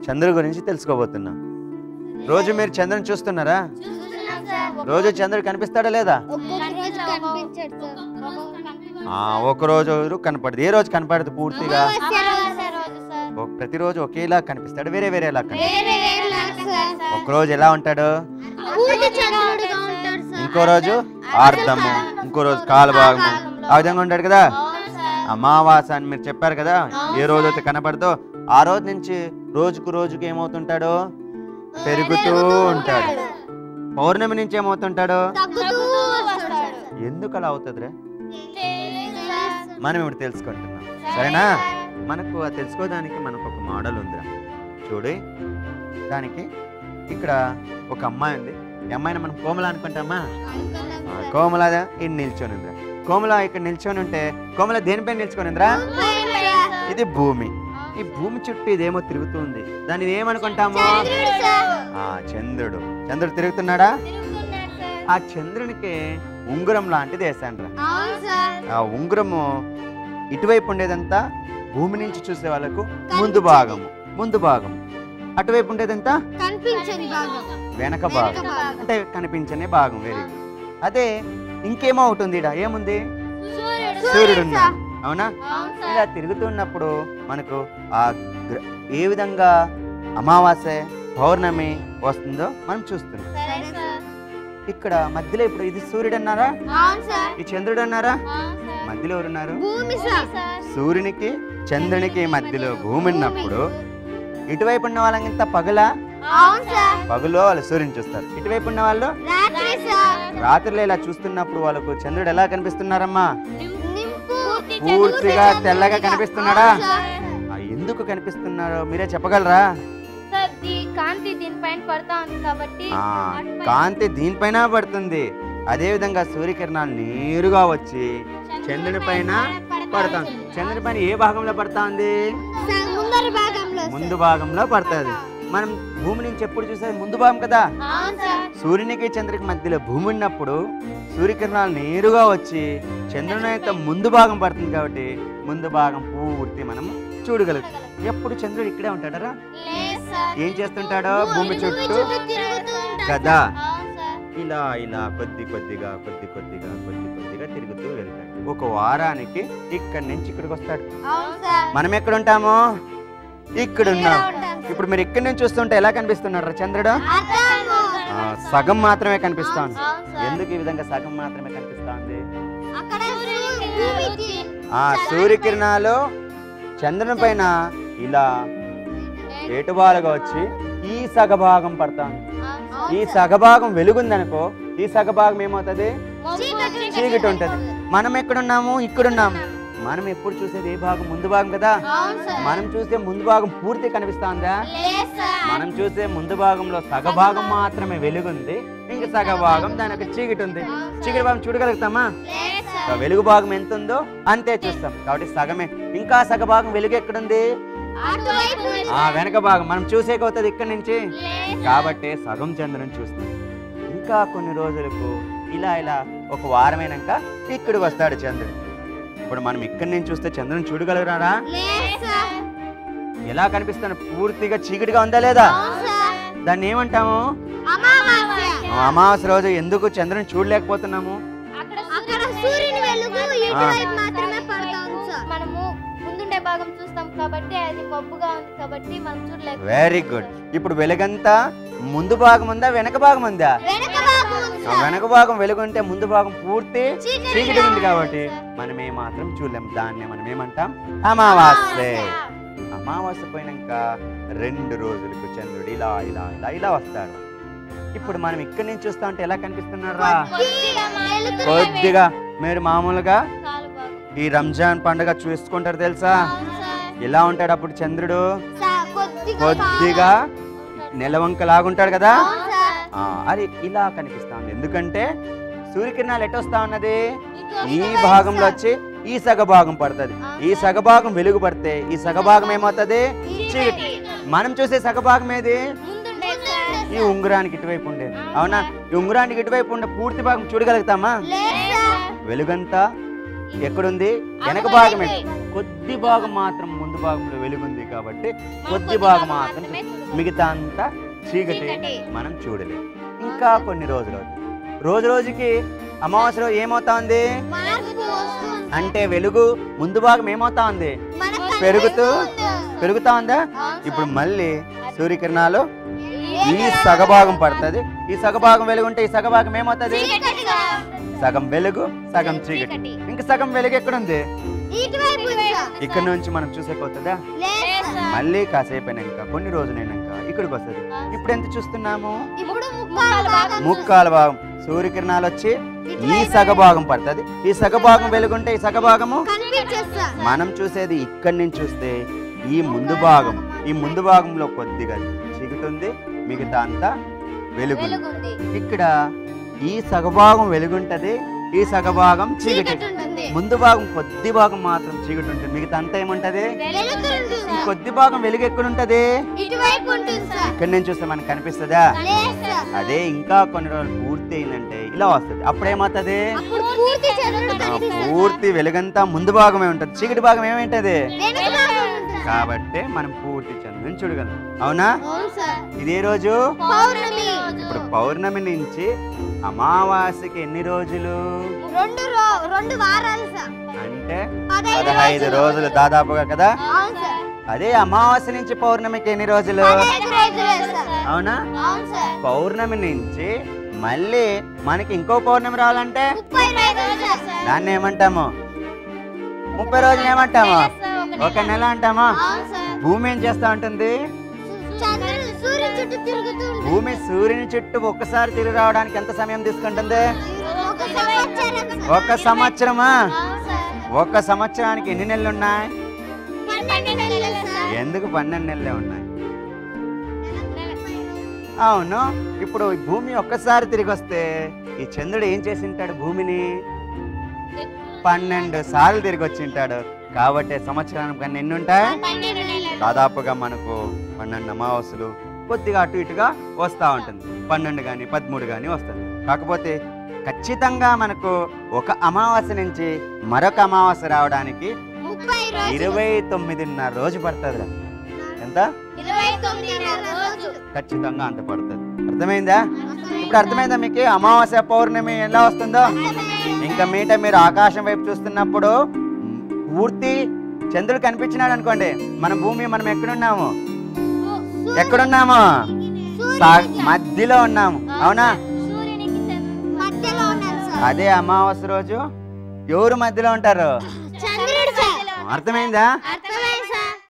చంద్రుడి గురించి తెలుసుకోబోతున్నాం రోజు మీరు చంద్రుని చూస్తున్నారా రోజు చంద్రుడు కనిపిస్తాడా లేదా ఒక్కొక్క రోజు కనిపించడు సార్ ఆ, ఒక రోజు కనపడదు ఏ రోజు కనపడదు పూర్తిగా అమావాస్య రోజు సార్ ఓ- ప్రతిరోజు ఒకేలా కనిపిస్తాడు వేరే వేరేలా కనిపిస్తాడు వేరే వేరే లాగా సార్ ఒక రోజు ఎలా ఉంటాడు పూర్తి చంద్రుడుగా ఉంటాడు సార్ ఇంకో రోజు ఆర్ధము ఇంకో రోజు కాలభాగము ఆ విధంగా ఉంటాడు కదా అవును సార్ అమావాస అని మీరు చెప్పారు కదా ఏ రోజు అయితే కనపడదో ఆ రోజు నుంచి రోజుకు రోజుకు ఏమవుతుంటాడు పెరుగుతూ ఉంటాడు పౌర్ణమి నుంచి ఏమవుతుంటాడు తగ్గుతూ వస్తాడు ఎందుకు అలా అవుతుందిరే తెలీదు సార్. మనం ఇప్పుడు తెలుసుకుంటున్నాం సరేనా మనకు ఆ తెలుసుకోవడానికి మనకు ఒక మోడల్ ఉందిరా చూడు దానికి ఇక్కడ ఒక అమ్మాయి ఉంది ఈ అమ్మాయిని మనం కోమల అనుకుంటామా ఆ, కోమల ఇది నిల్చొని ఉందిరా కోమల ఇక్కడ నిల్చొని ఉంటే కోమల దేనిపైన నిల్చుకొని ఉందిరా ఇది భూమి ఈ భూమి చుట్టూ ఇదేమో తిరుగుతుంది దాన్ని ఏమనుకుంటాము చంద్రుడు సార్. ఆ చంద్రుడు చంద్రుడు తిరుగుతున్నాడా తిరుగుతున్నాడు సార్. ఆ చంద్రునికి ఉంగరం లాంటిది వేసాను అవును సార్. ఆ ఉంగరము ఇటువైపు ఉండేదంతా భూమి నుంచి చూసే వాళ్ళకు ముందు భాగము ముందు భాగం అటువైపు ఉండేదంతా కనిపించని భాగం వెనక భాగం వెనక భాగం. అంటే కనిపించనే భాగం వెరీ గుడ్ అదే ఇంకేమో అవుతుంది ఇడ ఏముంది సూర్యుడు. సూర్యుడు ఉన్నాడు అవునా అవును సార్. ఇలా తిరుగుతున్నప్పుడు మనకు ఆ గ్ర- ఏ విధంగా అమావాస్య పౌర్ణమి వస్తుందో మనం చూస్తున్నాం సరే సార్. ఇక్కడ మధ్యలో ఇప్పుడు ఇది సూర్యుడు అన్నారా అవును సార్. ఈ చంద్రుడు అన్నారా అవును సార్. మధ్యలో ఎవరున్నారు భూమి సార్. సూర్యునికి చంద్రునికి మధ్యలో భూమి ఉన్నప్పుడు ఇటువైపు ఉన్న వాళ్ళంతా పగల అవును సార్. పగులో వాళ్ళు సూర్యుని చూస్తారు ఇటువైపు ఉన్న వాళ్ళు రాత్రి సార్. రాత్రిలో ఇలా చూస్తున్నప్పుడు వాళ్ళకు చంద్రుడు ఎలా కనిపిస్తున్నారమ్మా నింపు. పూర్తిగా తెల్లగా కనిపిస్తున్నాడా అవును సార్. ఆ, ఎందుకు కనిపిస్తున్నారో మీరే చెప్పగలరా సార్ ఈ కాంతి దీనిపైన పడతా ఉంది కాబట్టి ఆ, వాటిపైన కాంతి దీనిపైన పడుతుంది అదే విధంగా సూర్యకిరణాలు నేరుగా వచ్చి చంద్రుని పైన పడతా ఉంది చంద్రుని పైన ఏ భాగంలో పడతా ఉంది సార్, ముందర భాగంలో సార్. ముందు భాగంలో పడుతుంది మనం భూమి నుంచి ఎప్పుడు చూసేది ముందు భాగం కదా అవును సార్. సూర్యునికి చంద్రునికి మధ్యలో భూమి ఉన్నప్పుడు సూర్యకిరణాలు నేరుగా వచ్చి చంద్రుని యొక్క ముందు భాగం పడుతుంది కాబట్టి ముందు భాగం పూర్తి మనం చూడగలుగుతాం ఎప్పుడు చంద్రుడు ఇక్కడే ఉంటాడరా లేదు సార్. ఏం చేస్తుంటాడో భూమి చుట్టూ తిరుగుతూ ఉంటాడు. కదా అవును సార్. ఇలా ఇలా కొద్ది కొద్దిగా కొద్ది కొద్దిగా కొద్ది కొద్దిగా తిరుగుతూ వెళ్తాడు ఒక వారానికి ఇక్కడి నుంచి ఇక్కడికి వస్తాడు అవును సార్. మనం ఎక్కడ ఉంటాము ఇక్కడ ఉన్నాం ఇక్కడ ఉంటాం సార్. ఇప్పుడు మీరు ఇక్కడి నుంచి చూస్తుంటే ఎలా కనిపిస్తున్నాడు చంద్రుడు అర్థము. ఆ, సగం మాత్రమే కనిపిస్తాను అవును సార్. ఎందుకు ఈ విధంగా సగం మాత్రమే కనిపిస్తుంది అక్కడ సూర్యుడు భూమికి ఆ సూర్యకిరణాలు చంద్రుని పైన ఇలా ఏటుబాలుగా వచ్చి ఈ సగభాగం పడతాను అవును ఈ సగభాగం వెలుగుందనుకో ఈ సగభాగం ఏమవుతుంది చీకటి చీకటి ఉంటది మనం ఎక్కడున్నాము ఇక్కడున్నాము మనం ఎప్పుడు చూసేది ఏ భాగం ముందు భాగం కదా అవును సార్. మనం చూసే ముందు భాగం పూర్తి కనిపిస్తుందా లేదు సార్. మనం చూసే ముందు భాగంలో సగభాగం మాత్రమే వెలుగుంది ఇంక సగ భాగం దానికి చీకటి ఉంది చీకటి భాగం చూడగలుగుతామా లేదు ఆ సార్. వెలుగు భాగం ఎంత ఉందో అంతే చూస్తాం కాబట్టి సగమే ఇంకా సగ భాగం వెలుగు ఎక్కడుంది అటువైపు ఉంది. ఆ వెనక భాగం మనం చూసేకొస్తుంది ఇక్కడి నుంచి లేదు కాబట్టి సగం చంద్రుని చూస్తాం ఇంకా కొన్ని రోజులకు ఇలా ఇలా ఒక వారమైనాక ఇక్కడికి వస్తాడు చంద్రుడు ఇప్పుడు మనం ఇక్కడి నుంచి చూస్తే చంద్రుని చూడగలరా లేదు సార్. ఎలా కనిపిస్తాను పూర్తిగా చీకటిగా ఉందా లేదా అవును సార్. దాన్ని ఏమంటాము అమావాస్య. అమావాస్య రోజు ఎందుకు చంద్రుని చూడలేకపోతున్నాము అక్కడ సూర్యుని వెలుగు ఇటువైపు మాత్రమే పడుతుంది సార్. మనము ముందుండే భాగం చూస్తాం కాబట్టి అది మబ్బుగా ఉంది కాబట్టి మనం చూడలేక వెరీ గుడ్ ఇప్పుడు వెలుగంతా ముందు భాగం ఉందా వెనక భాగం ఉందా వెనక భాగం ఉంది ఆ సార్. వెనక భాగం వెలుగుంటే ముందు భాగం పూర్తి చీకటిగా చీకటి ఉంది కాబట్టి మనం ఏ మాత్రం చూడలేం దాన్ని మనం ఏమంటాం అమావాస్య అమావాస్య పోయినాక రెండు రోజులకు చంద్రుడు ఇలా ఇలా ఇలా ఇలా వస్తాడు ఇప్పుడు మనం ఇక్కడి నుంచి చూస్తా ఉంటే ఎలా కనిపిస్తున్నాడు రా కొద్దిగా వెలుతురు కొద్దిగా మీరు మామూలుగా కాలు భాగం ఈ రంజాన్ పండుగ చూసుకుంటారు తెలుసా అవును సార్. ఎలా ఉంటాడు అప్పుడు చంద్రుడు సార్, కొద్దిగా కొద్దిగా నెలవంక లాగుంటాడు కదా అవును సార్. ఆ, అది ఇలా కనిపిస్తా ఉంది ఎందుకంటే సూర్యకిరణాలు ఎటు వస్తా ఉన్నది ఈ భాగంలో వచ్చి ఈ సగ భాగం పడుతుంది ఈ సగ భాగం వెలుగు పడితే ఈ సగ భాగం ఏమవుతుంది చీకటి మనం చూసే సగ భాగం ఏది ముందుండే సార్. ఈ ఉంగరానికి ఇటువైపు ఉండేది అవునా ఈ ఉంగరానికి ఇటువైపు ఉండే పూర్తి భాగం చూడగలుగుతామా లేదు సార్. వెలుగంతా ఎక్కడుంది వెనక భాగమే కొద్ది భాగం మాత్రం ముందు ముందు భాగంలో వెలుగుంది కాబట్టి మనం కొద్ది భాగం మాత్రం మాత్రమే చూడగలం. మిగతా అంతా చీకటి చీకటి. మనం చూడలేం ఇంకా కొన్ని రోజులు అవుతాయి రోజు రోజుకి అమావాస్యలో ఏమవుతా ఉంది మార్పు వస్తుంది. అంటే వెలుగు ముందు భాగం ఏమవుతా ఉంది మనకు పెరుగుతూ కనిపిస్తుంది. పెరుగుతా ఉందా అవును ఇప్పుడు మళ్ళీ సూర్యకిరణాలు ఈ ఏ సగభాగం పడుతుంది ఈ సగభాగం వెలుగు ఉంటే ఈ సగభాగం ఏమవుతుంది చీకటిగా. సగం వెలుగు సగం చీకటి చీకటి. ఇంక సగం వెలుగు ఎక్కడుంది ఇటువైపు ఉందా? ఇక్కడ నుంచి మనం చూసేకొస్తుందా లేదు సార్. మళ్ళీ కాసేపు అయినాక కొన్ని రోజులైనాక ఇక్కడికి వస్తుంది ఇప్పుడు ఎంత చూస్తున్నాము ఇప్పుడు ముక్కాలు భాగం ముక్కాల భాగం సూర్యకిరణాలు వచ్చి ఈ సగభాగం పడుతుంది ఈ సగభాగం వెలుగుంటే ఈ సగభాగము కనిపించేస్తా మనం చూసేది ఇక్కడి నుంచి చూస్తే ఈ ముందు భాగం ఈ ముందు భాగంలో కొద్దిగా చీకటి ఉంది మిగతా అంతా వెలుగు ఉంది. వెలుగుంది ఇక్కడ ఈ సగభాగం వెలుగుంటది ఈ సగభాగం చీకటి చీకటి ఉంటుంది ముందు భాగం కొద్ది భాగం మాత్రం చీకటి ఉంటుంది మిగతా అంతా ఏముంటది వెలుగుతుంది ఈ కొద్ది భాగం వెలుగు ఎక్కడుంటది ఇటువైపు ఉంటుంది సార్ ఇక్కడి నుంచి చూస్తే మనకు కనిపిస్తుందా లేదు సార్ అదే ఇంకా కొన్ని రోజులు పూర్తి అయిందంటే ఇలా వస్తుంది అప్పుడేమవుతుంది అప్పుడు పూర్తి చంద్రుడు ఆ కనిపిస్తుంది పూర్తి వెలుగంతా ముందు భాగమే ఉంటుంది చీకటి భాగం ఏమేంటది వెనుక భాగం ఉంటుంది సార్. కాబట్టి మనం పూర్తి చంద్రుని చూడగలం అవునా అవును సార్ ఇదే రోజు పౌర్ణమి ఇప్పుడు పౌర్ణమి నుంచి అమావాస్యకి ఎన్ని రోజులు రెండు రో- రెండు వారాలు సార్ అంటే పదహైదు పదహైదు రోజులు దాదాపుగా కదా అవును సార్ అదే అమావాస్య నుంచి పౌర్ణమికి ఎన్ని రోజులు పదహైదు రోజులే సార్ అవునా అవును సార్ పౌర్ణమి నుంచి మళ్ళీ మనకి ఇంకో పౌర్ణమి రావాలంటే ముప్పై రోజులు సార్ దాన్ని ఏమంటాము ముప్పై రోజులు ఏమంటాము ఒక నెల అంటామా అవును సార్ భూమి ఏం చేస్తా ఉంటుంది చంద్రుడు సూర్యుని చుట్టూ తిరుగుతూ ఉంటుంది భూమి సూర్యుని చుట్టూ ఒక్కసారి తిరిగి రావడానికి ఎంత సమయం తీసుకుంటుంది ఒక సంవత్సరం సార్. ఒక సంవత్సరమా అవును సార్ ఒక సంవత్సరానికి ఎన్ని నెలలు ఉన్నాయి పన్నెండు నెలలు సార్ ఎందుకు పన్నెండు నెలలే ఉన్నాయి అవును ఇప్పుడు ఈ భూమి ఒక్కసారి తిరిగి వస్తే ఈ చంద్రుడు ఏం చేసి ఉంటాడు భూమిని పన్నెండు సార్లు తిరిగి వచ్చి ఉంటాడు కాబట్టి సంవత్సరానికి కన్నా ఎన్ని ఉంటాయి పన్నెండు నెలలు దాదాపుగా మనకు పన్నెండు అమావాస్యలు కొద్దిగా అటు ఇటుగా వస్తూ ఉంటుంది పన్నెండు కానీ పదమూడు కానీ వస్తుంది కాకపోతే ఖచ్చితంగా మనకు ఒక అమావాస్య నుంచి మరొక అమావాస్య రావడానికి ముప్పై రోజులు ఇరవై తొమ్మిదిన్నర రోజు పడుతుంది ఎంత ఇరవై తొమ్మిదిన్నర రోజు ఖచ్చితంగా అంత పడుతుంది అర్థమైందా ఇప్పుడు అర్థమైందా మీకు అమావాస్య పౌర్ణమి ఎలా వస్తుందో ఇంకా మీట మీరు ఆకాశం వైపు చూస్తున్నప్పుడు మ్, పూర్తి చంద్రుడు కనిపించినాడు అనుకోండి మన భూమి మనం ఎక్కడున్నాము ఎక్కడున్నాము సా- మధ్యలో ఉన్నాము అవునా సూర్యునికి చంద్రునికి మధ్యలో ఉన్నాను సార్ అదే అమావాస్య రోజు ఎవరు మధ్యలో ఉంటారు చంద్రుడు సార్ అర్థమైందా అర్థమైంది